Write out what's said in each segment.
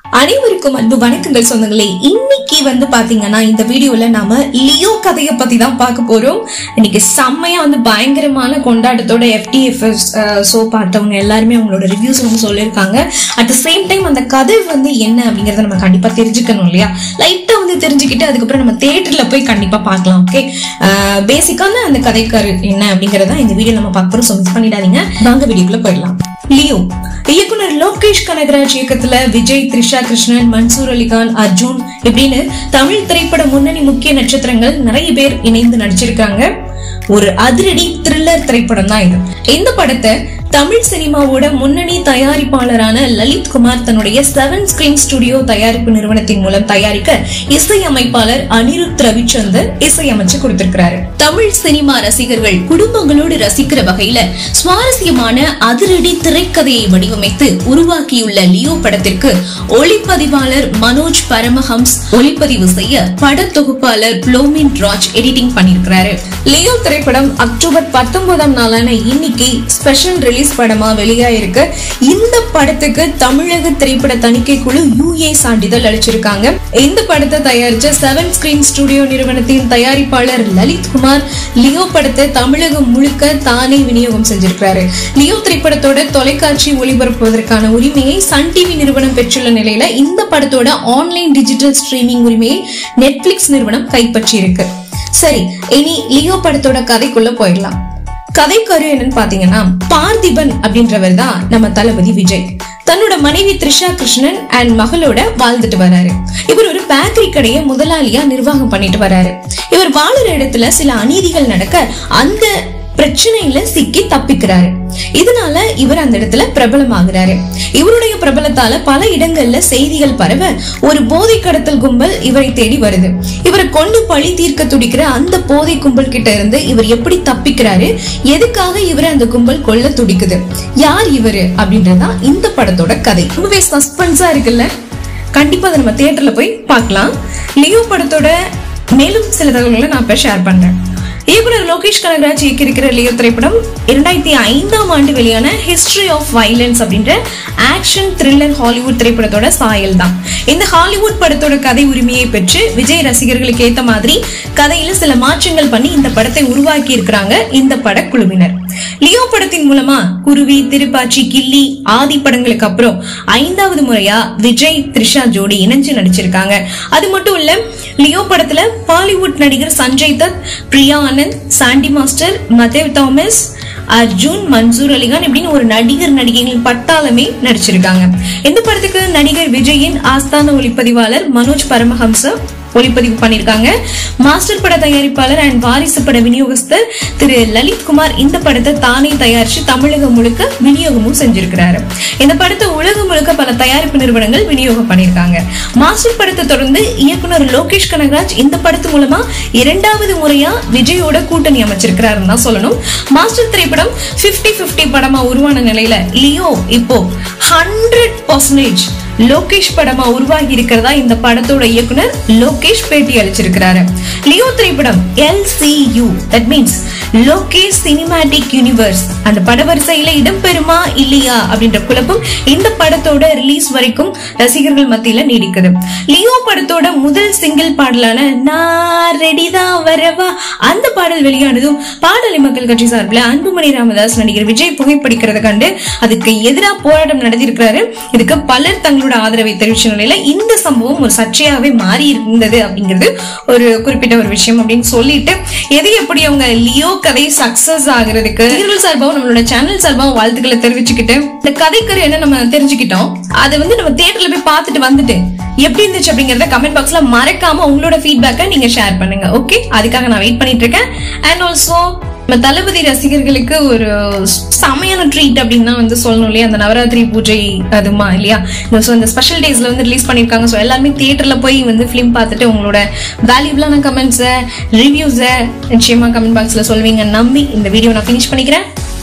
அனைவருக்கும் அன்பு வணக்கங்கள் சொந்தங்களே இன்னைக்கு வந்து பாத்தீங்கன்னா இந்த வீடியோல நாம லியோ கதையை பத்தி தான் பார்க்க போறோம் இன்னைக்கு செம்மையா வந்து பயங்கரமான கொண்டாட்டத்தோட எஃப்டிஎஃப்எஸ் ஷோ பார்த்தவங்க எல்லாருமே அவங்களோட ரிவ்யூஸ் வந்து சொல்லியிருக்காங்க அட் த சேம் டைம் அந்த கதை வந்து என்ன அப்படிங்கறத நம்ம கண்டிப்பா தெரிஞ்சுக்கணும் இல்லையா லைட்டா வந்து தெரிஞ்சுக்கிட்டு அதுக்கப்புறம் நம்ம தேட்டர்ல போய் கண்டிப்பா பார்க்கலாம் ஓகே பேசிக்கான அந்த கதைக்காரு என்ன அப்படிங்கறத இந்த வீடியோ நம்ம பார்க்க போறோம் ஸோ மிஸ் பண்ணிடாதீங்க வாங்க வீடியோக்குள்ள போயிடலாம் லியோ இயக்குனர் லோகேஷ் கனகராஜ் இயக்கத்துல விஜய் த்ரிஷா கிருஷ்ணன் மன்சூர் அலிகான் அர்ஜுன் இப்படின்னு தமிழ் திரைப்பட முன்னணி முக்கிய நட்சத்திரங்கள் நிறைய பேர் இணைந்து நடிச்சிருக்காங்க ஒரு அதிரடி த்ரில்லர் திரைப்படம் தான் இது இந்த படத்தை தமிழ் சினிமாவோட முன்னணி தயாரிப்பாளரான லலித் குமார் தன்னுடைய செவன் ஸ்கிரீன் ஸ்டுடியோ தயாரிப்பு நிறுவனத்தின் மூலம் தயாரிக்க இசையமைப்பாளர் அனிருத் ரவிச்சந்தர் இசையமைச்சு கொடுத்திருக்கிறாரு தமிழ் சினிமா ரசிகர்கள் குடும்பங்களோடு ரசிக்கிற வகையில சுவாரஸ்யமான அதிரடி திரைக்கதையை வடிவமைத்து உருவாக்கியுள்ள லியோ படத்திற்கு ஒளிப்பதிவாளர் மனோஜ் பரமஹம்ஸ் ஒளிப்பதிவு செய்ய படத்தொகுப்பாளர் புளோமின் ராஜ் எடிட்டிங் பண்ணிருக்கிறாரு லியோ திரைப்படம் அக்டோபர் பத்தொன்பதாம் நாளான இன்னைக்கு ஸ்பெஷல் ரிலீஸ் படமா வெளியாயிருக்கு இந்த படத்துக்கு தமிழக திரைப்பட தணிக்கை குழு யூஏ சான்றிதழ் அளிச்சிருக்காங்க இந்த படத்தை தயாரிச்ச செவன் ஸ்கிரீன் ஸ்டுடியோ நிறுவனத்தின் தயாரிப்பாளர் லலித் குமார் லியோ படத்தை தமிழகம் முழுக்க தானே விநியோகம் செஞ்சிருக்கிறாரு லியோ திரைப்படத்தோட தொலைக்காட்சி ஒளிபரப்புவதற்கான உரிமையை சன் டிவி நிறுவனம் பெற்றுள்ள நிலையில இந்த படத்தோட ஆன்லைன் டிஜிட்டல் ஸ்ட்ரீமிங் உரிமையை நெட்ஃபிளிக்ஸ் நிறுவனம் கைப்பற்றி இருக்கு சரி இனி லியோ படத்தோட கதைக்குள்ள போயிடலாம் கதைக்கரு என்னன்னு பாத்தீங்கன்னா பார்த்திபன் அப்படின்றவர் தான் நம்ம தளபதி விஜய் தன்னோட மனைவி த்ரிஷா கிருஷ்ணன் அண்ட் மகளோட வாழ்ந்துட்டு வராரு இவர் ஒரு பேக்கரி கடையை முதலாளியா நிர்வாகம் பண்ணிட்டு வராரு இவர் வாழுற இடத்துல சில அநீதிகள் நடக்க அந்த பிரச்சனையில சிக்கி தப்பிக்கிறாரு இதனால இவர் அந்த இடத்துல பிரபலமாகிறாரு இவருடைய பிரபலத்தால பல இடங்கள்ல செய்திகள் பரவ ஒரு போதை கடத்தல் கும்பல் இவரை தேடி வருது இவரை கொண்டு பழி தீர்க்க துடிக்கிற அந்த போதை கும்பல் கிட்ட இருந்து இவர் எப்படி தப்பிக்கிறாரு எதுக்காக இவரை அந்த கும்பல் கொல்ல துடிக்குது யார் இவரு அப்படின்றதுதான் இந்த படத்தோட கதை ரொம்பவே சஸ்பென்ஸா இருக்குல்ல கண்டிப்பா அதை நம்ம தியேட்டர்ல போய் பார்க்கலாம் லியோ படத்தோட மேலும் சில தகவல்களை நான் இப்ப ஷேர் பண்றேன் இயக்குனர் லோகேஷ் கனகராஜ் இயக்கியிருக்கிற லியோ திரைப்படம் இரண்டாயிரத்தி ஐந்தாம் ஆண்டு வெளியான ஹிஸ்டரி ஆஃப் வைலன்ஸ் அப்படின்ற ஆக்ஷன் த்ரில்லர் ஹாலிவுட் திரைப்படத்தோட சாயல் தான் இந்த ஹாலிவுட் படத்தோட கதை உரிமையை பெற்று விஜய் ரசிகர்களுக்கு ஏத்த மாதிரி கதையில சில மாற்றங்கள் பண்ணி இந்த படத்தை உருவாக்கி இருக்கிறாங்க இந்த படக்குழுவினர் லியோ படத்தின் மூலமா குருவி திருப்பாச்சி கில்லி ஆதி படங்களுக்கு அப்புறம் ஐந்தாவது முறையா விஜய் த்ரிஷா ஜோடி இணைஞ்சு நடிச்சிருக்காங்க அது மட்டும் இல்ல லியோ படத்துல பாலிவுட் நடிகர் சஞ்சய் தத் பிரியா ஆனந்த் சாண்டி மாஸ்டர் மதேவ் தாமஸ் அர்ஜுன் மன்சூர் அலிகான் இப்படின்னு ஒரு நடிகர் நடிகைகள் பட்டாளமே நடிச்சிருக்காங்க இந்த படத்துக்கு நடிகர் விஜயின் ஆஸ்தான ஒளிப்பதிவாளர் மனோஜ் பரமஹம்ச ஒளிப்பதிவு பண்ணிருக்காங்க மாஸ்டர் பட தயாரிப்பாளர் அண்ட் வாரிசு பட விநியோகஸ்தர் திரு லலித் குமார் இந்த படத்தை தானே தயாரிச்சு தமிழகம் முழுக்க விநியோகமும் செஞ்சிருக்கிறாரு இந்த படத்தை உலகம் முழுக்க பல தயாரிப்பு நிறுவனங்கள் விநியோகம் பண்ணிருக்காங்க மாஸ்டர் படத்தை தொடர்ந்து இயக்குனர் லோகேஷ் கனகராஜ் இந்த படத்து மூலமா இரண்டாவது முறையா விஜயோட கூட்டணி அமைச்சிருக்கிறாருன்னு தான் சொல்லணும் மாஸ்டர் திரைப்படம் 50 50 படமா உருவான நிலையில லியோ இப்போ ஹண்ட்ரட் பர்சன்டேஜ் லோகேஷ் படமா உருவாகி இருக்கிறதா இந்த படத்தோட இயக்குனர் லோகேஷ் பேட்டி அளிச்சிருக்கிறாரு லியோ திரைப்படம் LCU that means Lokesh cinematic universe அந்த படவரிசையில இடம்பெறுமா இல்லையா அப்படின்ற குழப்பம் இந்த படத்தோட ரிலீஸ் வரைக்கும் ரசிகர்கள் மத்தியில நீடிக்குது லியோ படத்தோட முதல் சிங்கிள் பாடலான நான் ரெடிதான் வரவா அந்த பாடல் வெளியானதும் பாடலை மக்கள் கட்சி சார்பில் அன்புமணி ராமதாஸ் நடிகர் விஜய் புகைப்பிடிக்கிறத கண்டு அதுக்கு எதிராக போராட்டம் நடத்தியிருக்கிறாரு இதுக்கு பலர் தங்களோட ஆதரவை தெரிவிச்ச நிலையில இந்த சம்பவம் ஒரு சர்ச்சையாவே மாறி இருந்தது அப்படிங்கிறது ஒரு குறிப்பிட்ட ஒரு விஷயம் அப்படின்னு சொல்லிட்டு எது எப்படி அவங்க லியோ கதை சக்சஸ் ஆகுறதுக்கு இவர்கள் சார்பாகவும் நம்மளோட சேனல் சார்பாகவும் வாழ்த்துக்களை தெரிவிச்சுக்கிட்டு இந்த கதைக்கரு என்ன நம்ம தெரிஞ்சுக்கிட்டோம் அதை வந்து நம்ம தியேட்டர்ல போய் பார்த்துட்டு வந்துட்டு எப்படி இருந்துச்சு அப்படிங்கறத கமெண்ட் பாக்ஸ்ல மறக்காம உங்களோட ஃபீட்பேக்கை நீங்க ஷேர் பண்ணுங்க ஓகே அதுக்காக நான் வெயிட் பண்ணிட்டு இருக்கேன் அண்ட் ஆல்சோ நம்ம தளபதி ரசிகர்களுக்கு ஒரு செமையான ட்ரீட் அப்படின்னு வந்து சொல்லணும் இல்லையா அந்த நவராத்திரி பூஜை அதுமா இல்லையா ஸோ இந்த ஸ்பெஷல் டேஸ்ல வந்து ரிலீஸ் பண்ணியிருக்காங்க ஸோ எல்லாருமே தியேட்டர்ல போய் வந்து ஃபிலிம் பார்த்துட்டு உங்களோட வேல்யூபிளான கமெண்ட்ஸை ரிவ்யூஸை நிச்சயமா கமெண்ட் பாக்ஸ்ல சொல்வீங்க நம்பி இந்த வீடியோ நான் ஃபினிஷ் பண்ணிக்கிறேன்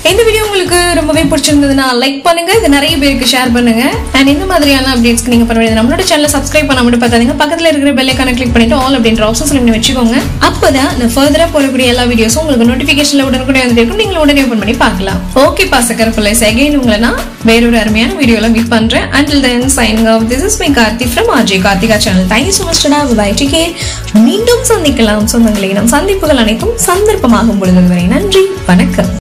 இந்த வீடியோ உங்களுக்கு ரொம்பவே பிடிச்சிருந்ததுன்னா லைக் பண்ணுங்க இது நிறைய பேருக்கு ஷேர் பண்ணுங்க அண்ட் இந்த மாதிரியான அப்டேட்ஸ்க்கு நீங்க பண்ண வேண்டியது நம்மளோட சேனலை சப்ஸ்கிரைப் பண்ண மட்டும் பார்த்தாதீங்க பக்கத்துல இருக்கிற பெல் ஐக்கான கிளிக் பண்ணிட்டு ஆல் அப்படின்ற ஆப்ஷன் செலக்ட் பண்ணி வச்சுக்கோங்க அப்பதான் நான் ஃபர்தரா போடக்கூடிய எல்லா வீடியோஸும் உங்களுக்கு நோட்டிபிகேஷன்ல உடனுக்குடைய வந்துட்டு இருக்கும் நீங்க உடனே ஓபன் பண்ணி பார்க்கலாம் ஓகே பாசக்கர் பிள்ளைஸ் அகைன் உங்களை நான் வேறொரு அருமையான வீடியோல மீட் பண்றேன் until then signing off this is my Karthi from RJ Karthika channel thank you so much டா பை டேக் கேர் மீண்டும் சந்திக்கலாம் சொந்தங்களே நம் சந்திப்புகள் அனைத்தும் சந்தர்ப்பமாகும் பொழுது வரை நன்றி வணக்கம்